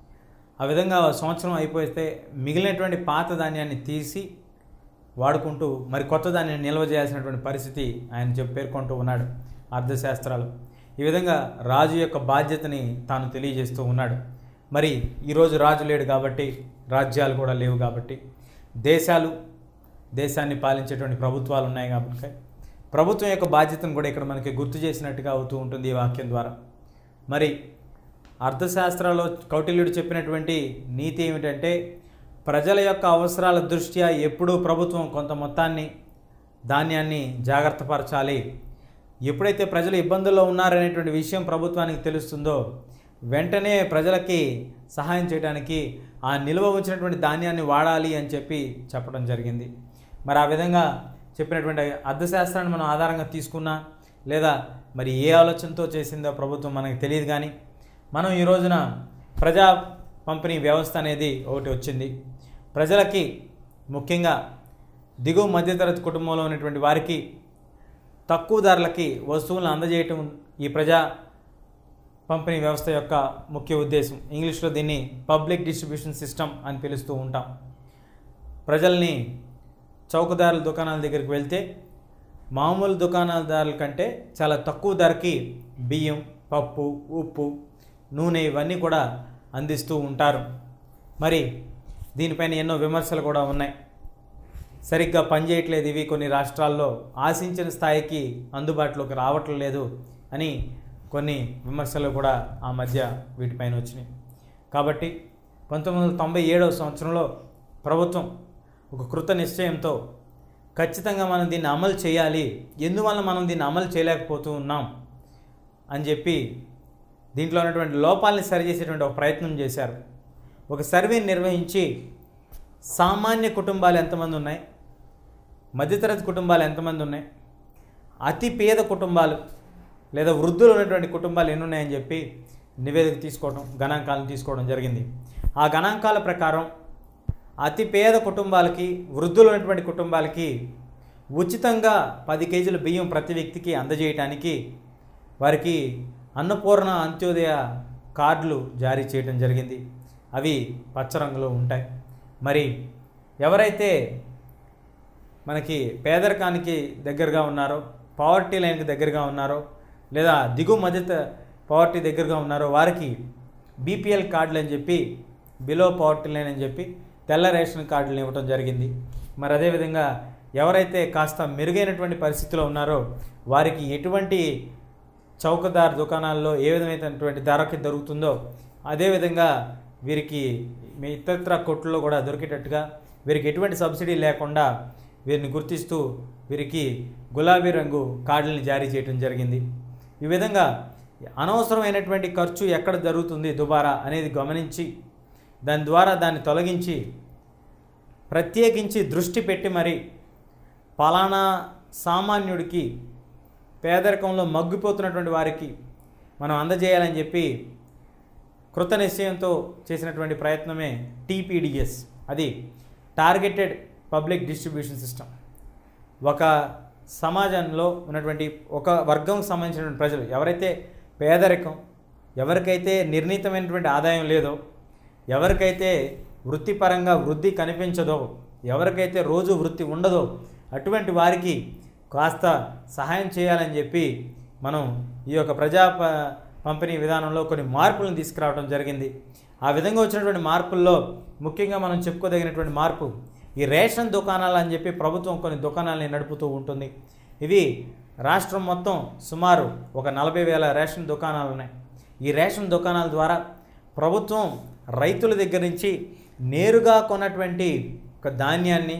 ఆ విధంగా సంవత్సరం అయిపోతే మిగిలినటువంటి పాత ధాన్యాన్ని తీసి వాడుకుంటూ మరి కొత్త ధాన్యాన్ని నిల్వ చేయాల్సినటువంటి పరిస్థితి ఆయన చెప్పి పేర్కొంటూ ఉన్నాడు అర్థశాస్త్రాలు ఈ విధంగా రాజు యొక్క బాధ్యతని తాను తెలియజేస్తూ ఉన్నాడు మరి ఈరోజు రాజు లేడు కాబట్టి రాజ్యాలు కూడా లేవు కాబట్టి దేశాలు దేశాన్ని పాలించేటువంటి ప్రభుత్వాలు ఉన్నాయి కాబట్టి ప్రభుత్వం యొక్క బాధ్యతను కూడా ఇక్కడ మనకి గుర్తు చేసినట్టుగా అవుతూ ఉంటుంది ఈ వాక్యం ద్వారా మరి అర్థశాస్త్రాల్లో కౌటిల్యుడు చెప్పినటువంటి నీతి ఏమిటంటే ప్రజల యొక్క అవసరాల దృష్ట్యా ఎప్పుడూ ప్రభుత్వం కొంత మొత్తాన్ని ధాన్యాన్ని జాగ్రత్తపరచాలి ఎప్పుడైతే ప్రజలు ఇబ్బందుల్లో ఉన్నారనేటువంటి విషయం ప్రభుత్వానికి తెలుస్తుందో వెంటనే ప్రజలకి సహాయం చేయడానికి ఆ నిల్వ ఉంచినటువంటి ధాన్యాన్ని వాడాలి అని చెప్పి చెప్పడం జరిగింది మరి ఆ విధంగా చెప్పినటువంటి అర్థశాస్త్రాన్ని మనం ఆధారంగా తీసుకున్నా లేదా మరి ఏ ఆలోచనతో చేసిందో ప్రభుత్వం మనకు తెలియదు కానీ మనం ఈ రోజున ప్రజా పంపిణీ వ్యవస్థ అనేది ఒకటి వచ్చింది ప్రజలకి ముఖ్యంగా దిగువ మధ్యతరగతి కుటుంబంలో ఉన్నటువంటి వారికి తక్కువ ధరలకి వస్తువులను అందజేయటం ఈ ప్రజా పంపిణీ వ్యవస్థ యొక్క ముఖ్య ఉద్దేశం ఇంగ్లీష్లో దీన్ని పబ్లిక్ డిస్ట్రిబ్యూషన్ సిస్టమ్ అని పిలుస్తూ ఉంటాం ప్రజల్ని చౌకదారుల దుకాణాల దగ్గరికి వెళ్తే మామూలు దుకాణాలదారుల కంటే చాలా తక్కువ ధరకి బియ్యం పప్పు ఉప్పు నూనె ఇవన్నీ కూడా అందిస్తూ ఉంటారు మరి దీనిపైన ఎన్నో విమర్శలు కూడా ఉన్నాయి సరిగ్గా పనిచేయట్లేదు ఇవి కొన్ని రాష్ట్రాల్లో ఆశించిన స్థాయికి అందుబాటులోకి రావటం లేదు అని కొన్ని విమర్శలు కూడా ఆ మధ్య వీటిపైన వచ్చినాయి కాబట్టి పంతొమ్మిది వందల తొంభై ఏడవ సంవత్సరంలో ప్రభుత్వం ఒక కృత నిశ్చయంతో ఖచ్చితంగా మనం దీన్ని అమలు చేయాలి ఎందువల్ల మనం దీన్ని అమలు చేయలేకపోతూ ఉన్నాం అని చెప్పి దీంట్లో ఉన్నటువంటి లోపాలని సరిచేసేటువంటి ఒక ప్రయత్నం చేశారు ఒక సర్వేని నిర్వహించి సామాన్య కుటుంబాలు ఎంతమంది ఉన్నాయి మధ్యతరగతి కుటుంబాలు ఎంతమంది ఉన్నాయి అతి పేద కుటుంబాలు లేదా వృద్ధులు ఉన్నటువంటి కుటుంబాలు ఎన్ని ఉన్నాయని చెప్పి నివేదిక తీసుకోవడం గణాంకాలను తీసుకోవడం జరిగింది ఆ గణాంకాల ప్రకారం అతి పేద కుటుంబాలకి వృద్ధులు ఉన్నటువంటి కుటుంబాలకి ఉచితంగా పది కేజీల బియ్యం ప్రతి వ్యక్తికి అందజేయటానికి వారికి అన్నపూర్ణ అంత్యోదయ కార్డులు జారీ చేయడం జరిగింది అవి పచ్చ రంగులో ఉంటాయి మరి ఎవరైతే మనకి పేదరికానికి దగ్గరగా ఉన్నారో పవర్టీ లైన్కి దగ్గరగా ఉన్నారో లేదా దిగు మధ్యత పవర్టీ దగ్గరగా ఉన్నారో వారికి బీపీఎల్ కార్డులు అని చెప్పి బిలో పవర్టీ లైన్ అని చెప్పి తెల్ల రేషన్ కార్డులు ఇవ్వడం జరిగింది మరి అదేవిధంగా ఎవరైతే కాస్త మెరుగైనటువంటి పరిస్థితిలో ఉన్నారో వారికి ఎటువంటి చౌకదార్ దుకాణాల్లో ఏ విధమైనటువంటి ధరకి దొరుకుతుందో అదేవిధంగా వీరికి మీ ఇతరత్ర కొట్లలో కూడా దొరికేటట్టుగా వీరికి ఎటువంటి సబ్సిడీ లేకుండా వీరిని గుర్తిస్తూ వీరికి గులాబీ రంగు కార్డుల్ని జారీ చేయడం జరిగింది ఈ విధంగా అనవసరమైనటువంటి ఖర్చు ఎక్కడ జరుగుతుంది దుబారా అనేది గమనించి దాని ద్వారా దాన్ని తొలగించి ప్రత్యేకించి దృష్టి పెట్టి మరి పలానా సామాన్యుడికి పేదరికంలో మగ్గిపోతున్నటువంటి వారికి మనం అందజేయాలని చెప్పి కృత నిశ్చయంతో చేసినటువంటి ప్రయత్నమే టీపీడిఎస్ అది టార్గెటెడ్ పబ్లిక్ డిస్ట్రిబ్యూషన్ సిస్టమ్ ఒక సమాజంలో ఉన్నటువంటి ఒక వర్గం సంబంధించినటువంటి ప్రజలు ఎవరైతే పేదరికం ఎవరికైతే నిర్ణీతమైనటువంటి ఆదాయం లేదో ఎవరికైతే వృత్తిపరంగా వృద్ధి కనిపించదో ఎవరికైతే రోజు వృత్తి ఉండదో అటువంటి వారికి కాస్త సహాయం చేయాలని చెప్పి మనం ఈ యొక్క ప్రజా ప- పంపిణీ విధానంలో కొన్ని మార్పులను తీసుకురావడం జరిగింది ఆ విధంగా వచ్చినటువంటి మార్పుల్లో ముఖ్యంగా మనం చెప్పుకోదగినటువంటి మార్పు ఈ రేషన్ దుకాణాలు అని చెప్పి ప్రభుత్వం కొన్ని దుకాణాలని నడుపుతూ ఉంటుంది ఇవి రాష్ట్రం మొత్తం సుమారు ఒక నలభై వేల రేషన్ దుకాణాలు ఉన్నాయి ఈ రేషన్ దుకాణాల ద్వారా ప్రభుత్వం రైతుల దగ్గర నుంచి నేరుగా కొన్నటువంటి ఒక ధాన్యాన్ని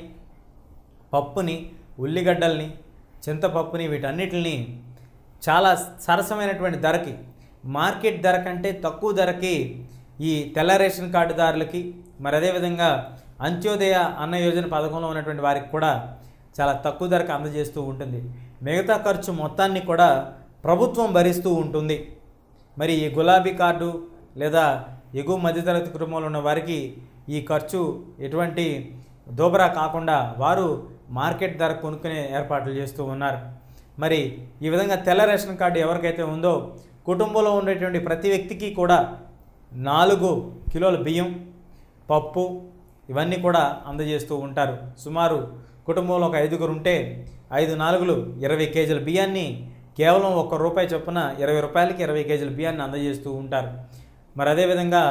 పప్పుని ఉల్లిగడ్డల్ని చింతపప్పుని వీటన్నిటిని చాలా సరసమైనటువంటి ధరకి మార్కెట్ ధర కంటే తక్కువ ధరకి ఈ తెల్ల రేషన్ కార్డుదారులకి మరి అదేవిధంగా అంత్యోదయ అన్న యోజన పథకంలో ఉన్నటువంటి వారికి కూడా చాలా తక్కువ ధరకు అందజేస్తూ ఉంటుంది మిగతా ఖర్చు మొత్తాన్ని కూడా ప్రభుత్వం భరిస్తూ ఉంటుంది మరి ఈ గులాబీ కార్డు లేదా ఎగువ మధ్యతరగతి కుటుంబంలో ఉన్న వారికి ఈ ఖర్చు ఎటువంటి దోబరా కాకుండా వారు మార్కెట్ ధర కొనుక్కునే ఏర్పాట్లు చేస్తూ ఉన్నారు మరి ఈ విధంగా తెల్ల రేషన్ కార్డు ఎవరికైతే ఉందో కుటుంబంలో ఉండేటువంటి ప్రతి వ్యక్తికి కూడా నాలుగు కిలోల బియ్యం పప్పు ఇవన్నీ కూడా అందజేస్తూ ఉంటారు సుమారు కుటుంబంలో ఒక ఐదుగురు ఉంటే ఐదు నాలుగులు ఇరవై కేజీల బియ్యాన్ని కేవలం ఒక్క రూపాయి చొప్పున ఇరవై రూపాయలకి ఇరవై కేజీల బియ్యాన్ని అందజేస్తూ ఉంటారు మరి అదేవిధంగా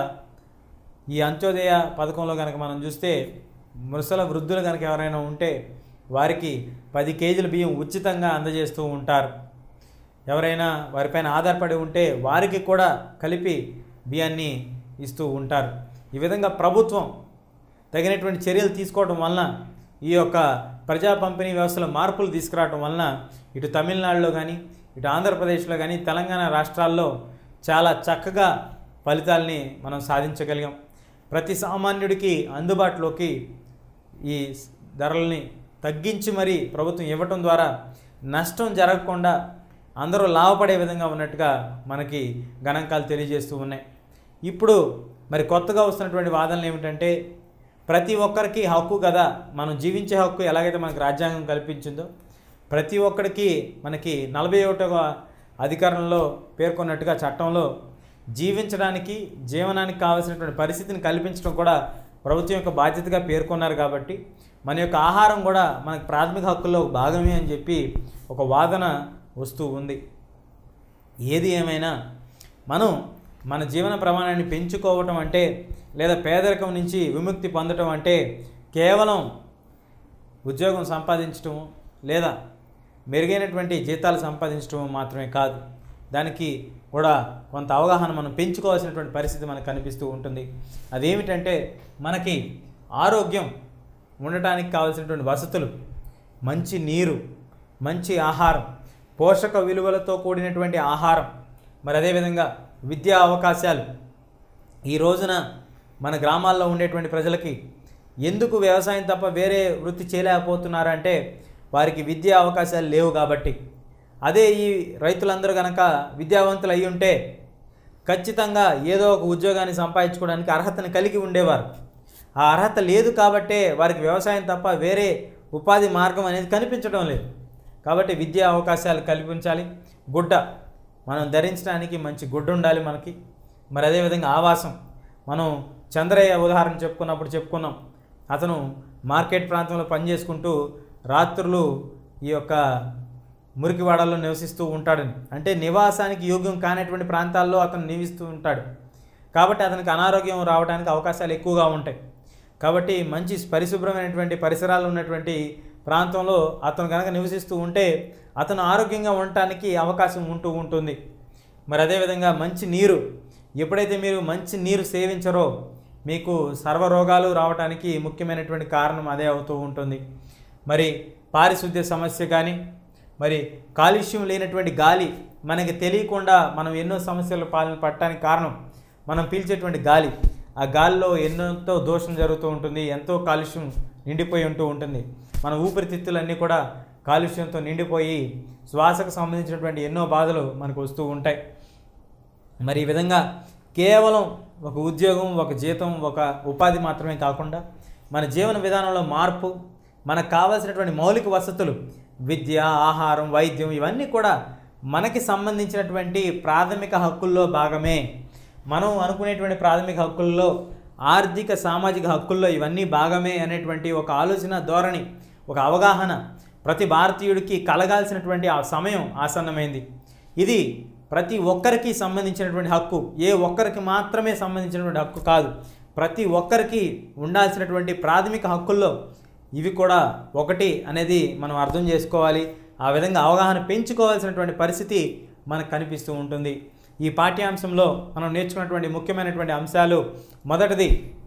ఈ అంత్యోదయ పథకంలో కనుక మనం చూస్తే ముసల వృద్ధులు కనుక ఎవరైనా ఉంటే వారికి పది కేజీల బియ్యం ఉచితంగా అందజేస్తూ ఉంటారు ఎవరైనా వారిపైన ఆధారపడి ఉంటే వారికి కూడా కలిపి బియ్యాన్ని ఇస్తూ ఉంటారు ఈ విధంగా ప్రభుత్వం తగినటువంటి చర్యలు తీసుకోవడం వలన ఈ యొక్క ప్రజా పంపిణీ వ్యవస్థలో మార్పులు తీసుకురావడం వలన ఇటు తమిళనాడులో కానీ ఇటు ఆంధ్రప్రదేశ్లో కానీ తెలంగాణ రాష్ట్రాల్లో చాలా చక్కగా ఫలితాల్ని మనం సాధించగలిగాం ప్రతి సామాన్యుడికి అందుబాటులోకి ఈ ధరల్ని తగ్గించి మరీ ప్రభుత్వం ఇవ్వటం ద్వారా నష్టం జరగకుండా అందరూ లాభపడే విధంగా ఉన్నట్టుగా మనకి గణాంకాలు తెలియజేస్తూ ఉన్నాయి ఇప్పుడు మరి కొత్తగా వస్తున్నటువంటి వాదనలు ఏమిటంటే ప్రతి ఒక్కరికి హక్కు కదా మనం జీవించే హక్కు ఎలాగైతే మనకు రాజ్యాంగం కల్పించిందో ప్రతి ఒక్కరికి మనకి నలభై ఒకటవ అధికారంలో పేర్కొన్నట్టుగా చట్టంలో జీవించడానికి జీవనానికి కావాల్సినటువంటి పరిస్థితిని కల్పించడం కూడా ప్రభుత్వం యొక్క బాధ్యతగా పేర్కొన్నారు కాబట్టి మన యొక్క ఆహారం కూడా మనకు ప్రాథమిక హక్కుల్లో ఒక భాగమే అని చెప్పి ఒక వాదన వస్తూ ఉంది ఏది ఏమైనా మనం మన జీవన ప్రమాణాన్ని పెంచుకోవటం అంటే లేదా పేదరికం నుంచి విముక్తి పొందటం అంటే కేవలం ఉద్యోగం సంపాదించటం లేదా మెరుగైనటువంటి జీతాలు సంపాదించడం మాత్రమే కాదు దానికి కూడా కొంత అవగాహన మనం పెంచుకోవాల్సినటువంటి పరిస్థితి మనకు కనిపిస్తూ ఉంటుంది అదేమిటంటే మనకి ఆరోగ్యం ఉండటానికి కావాల్సినటువంటి వసతులు మంచి నీరు మంచి ఆహారం పోషక విలువలతో కూడినటువంటి ఆహారం మరి అదేవిధంగా విద్యా అవకాశాలు ఈ రోజున మన గ్రామాల్లో ఉండేటువంటి ప్రజలకి ఎందుకు వ్యవసాయం తప్ప వేరే వృత్తి చేయలేకపోతున్నారంటే వారికి విద్యా అవకాశాలు లేవు కాబట్టి అదే ఈ రైతులందరూ కనుక విద్యావంతులు అయి ఉంటే ఖచ్చితంగా ఏదో ఒక ఉద్యోగాన్ని సంపాదించుకోవడానికి అర్హతను కలిగి ఉండేవారు ఆ అర్హత లేదు కాబట్టే వారికి వ్యవసాయం తప్ప వేరే ఉపాధి మార్గం అనేది కనిపించడం లేదు కాబట్టి విద్యా అవకాశాలు కల్పించాలి గుడ్డ మనం ధరించడానికి మంచి గుడ్డ ఉండాలి మనకి మరి అదేవిధంగా ఆవాసం మనం చంద్రయ్య ఉదాహరణ చెప్పుకున్నప్పుడు చెప్పుకున్నాం అతను మార్కెట్ ప్రాంతంలో పనిచేసుకుంటూ రాత్రులు ఈ యొక్క మురికివాడల్లో నివసిస్తూ ఉంటాడని అంటే నివాసానికి యోగ్యం కానటువంటి ప్రాంతాల్లో అతను నివసిస్తూ ఉంటాడు కాబట్టి అతనికి అనారోగ్యం రావడానికి అవకాశాలు ఎక్కువగా ఉంటాయి కాబట్టి మంచి పరిశుభ్రమైనటువంటి పరిసరాలు ఉన్నటువంటి ప్రాంతంలో అతను కనుక నివసిస్తూ ఉంటే అతను ఆరోగ్యంగా ఉండటానికి అవకాశం ఉంటూ ఉంటుంది మరి అదేవిధంగా మంచి నీరు ఎప్పుడైతే మీరు మంచి నీరు సేవించరో మీకు సర్వరోగాలు రావడానికి ముఖ్యమైనటువంటి కారణం అదే అవుతూ ఉంటుంది మరి పారిశుద్ధ్య సమస్య కానీ మరి కాలుష్యం లేనటువంటి గాలి మనకి తెలియకుండా మనం ఎన్నో సమస్యలు పాలన పడటానికి కారణం మనం పీల్చేటువంటి గాలి ఆ గాలిలో ఎన్నోతో దోషం జరుగుతూ ఉంటుంది ఎంతో కాలుష్యం నిండిపోయి ఉంటూ ఉంటుంది మన ఊపిరితిత్తులన్నీ కూడా కాలుష్యంతో నిండిపోయి శ్వాసకు సంబంధించినటువంటి ఎన్నో బాధలు మనకు వస్తూ ఉంటాయి మరి ఈ విధంగా కేవలం ఒక ఉద్యోగం ఒక జీతం ఒక ఉపాధి మాత్రమే కాకుండా మన జీవన విధానంలో మార్పు మనకు కావాల్సినటువంటి మౌలిక వసతులు విద్య ఆహారం వైద్యం ఇవన్నీ కూడా మనకి సంబంధించినటువంటి ప్రాథమిక హక్కుల్లో భాగమే మనం అనుకునేటువంటి ప్రాథమిక హక్కుల్లో ఆర్థిక సామాజిక హక్కుల్లో ఇవన్నీ భాగమే అనేటువంటి ఒక ఆలోచన ధోరణి ఒక అవగాహన ప్రతి భారతీయుడికి కలగాల్సినటువంటి ఆ సమయం ఆసన్నమైంది ఇది ప్రతి ఒక్కరికి సంబంధించినటువంటి హక్కు ఏ ఒక్కరికి మాత్రమే సంబంధించినటువంటి హక్కు కాదు ప్రతి ఒక్కరికి ఉండాల్సినటువంటి ప్రాథమిక హక్కుల్లో ఇవి కూడా ఒకటి అనేది మనం అర్థం చేసుకోవాలి ఆ విధంగా అవగాహన పెంచుకోవాల్సినటువంటి పరిస్థితి మనకు కనిపిస్తూ ఉంటుంది ఈ పాఠ్యాంశంలో మనం నేర్చుకున్నటువంటి ముఖ్యమైనటువంటి అంశాలు మొదటిది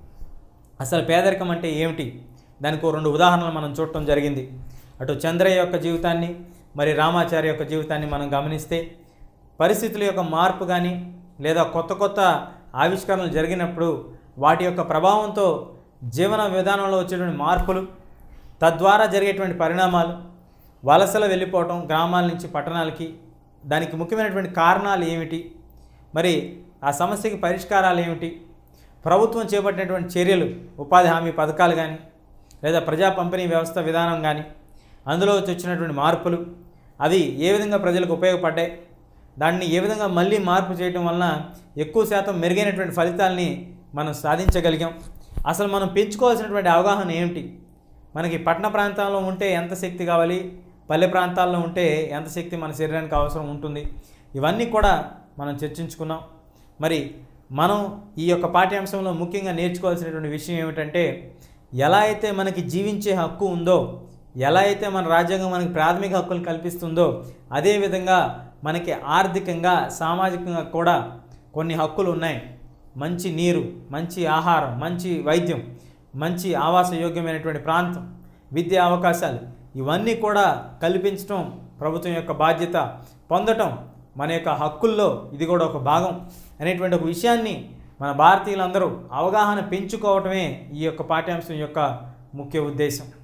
అసలు పేదరికం అంటే ఏమిటి దానికి ఓ రెండు ఉదాహరణలు మనం చూడటం జరిగింది అటు చంద్రయ్య యొక్క జీవితాన్ని మరి రామాచార్య యొక్క జీవితాన్ని మనం గమనిస్తే పరిస్థితుల యొక్క మార్పు కానీ లేదా కొత్త కొత్త ఆవిష్కరణలు జరిగినప్పుడు వాటి యొక్క ప్రభావంతో జీవన విధానంలో వచ్చేటువంటి మార్పులు తద్వారా జరిగేటువంటి పరిణామాలు వలసలు వెళ్ళిపోవటం గ్రామాల నుంచి పట్టణాలకి దానికి ముఖ్యమైనటువంటి కారణాలు ఏమిటి మరి ఆ సమస్యకి పరిష్కారాలు ఏమిటి ప్రభుత్వం చేపట్టినటువంటి చర్యలు ఉపాధి హామీ పథకాలు కానీ లేదా ప్రజా పంపిణీ వ్యవస్థ విధానం కానీ అందులో వచ్చి వచ్చినటువంటి మార్పులు అవి ఏ విధంగా ప్రజలకు ఉపయోగపడ్డాయి దాన్ని ఏ విధంగా మళ్ళీ మార్పు చేయడం వలన ఎక్కువ శాతం మెరుగైనటువంటి ఫలితాలని మనం సాధించగలిగాం అసలు మనం పెంచుకోవాల్సినటువంటి అవగాహన ఏమిటి మనకి పట్టణ ప్రాంతాల్లో ఉంటే ఎంత శక్తి కావాలి పల్లె ప్రాంతాల్లో ఉంటే ఎంత శక్తి మన శరీరానికి అవసరం ఉంటుంది ఇవన్నీ కూడా మనం చర్చించుకున్నాం మరి మనం ఈ యొక్క పాఠ్యాంశంలో ముఖ్యంగా నేర్చుకోవాల్సినటువంటి విషయం ఏమిటంటే ఎలా అయితే మనకి జీవించే హక్కు ఉందో ఎలా అయితే మన రాజ్యాంగం మనకి ప్రాథమిక హక్కులు కల్పిస్తుందో అదేవిధంగా మనకి ఆర్థికంగా సామాజికంగా కూడా కొన్ని హక్కులు ఉన్నాయి మంచి నీరు మంచి ఆహారం మంచి వైద్యం మంచి ఆవాస యోగ్యమైనటువంటి ప్రాంతం విద్యా అవకాశాలు ఇవన్నీ కూడా కల్పించడం ప్రభుత్వం యొక్క బాధ్యత పొందటం మన యొక్క హక్కుల్లో ఇది కూడా ఒక భాగం అనేటువంటి ఒక విషయాన్ని మన భారతీయులందరూ అవగాహన పెంచుకోవటమే ఈ యొక్క పాఠ్యాంశం యొక్క ముఖ్య ఉద్దేశం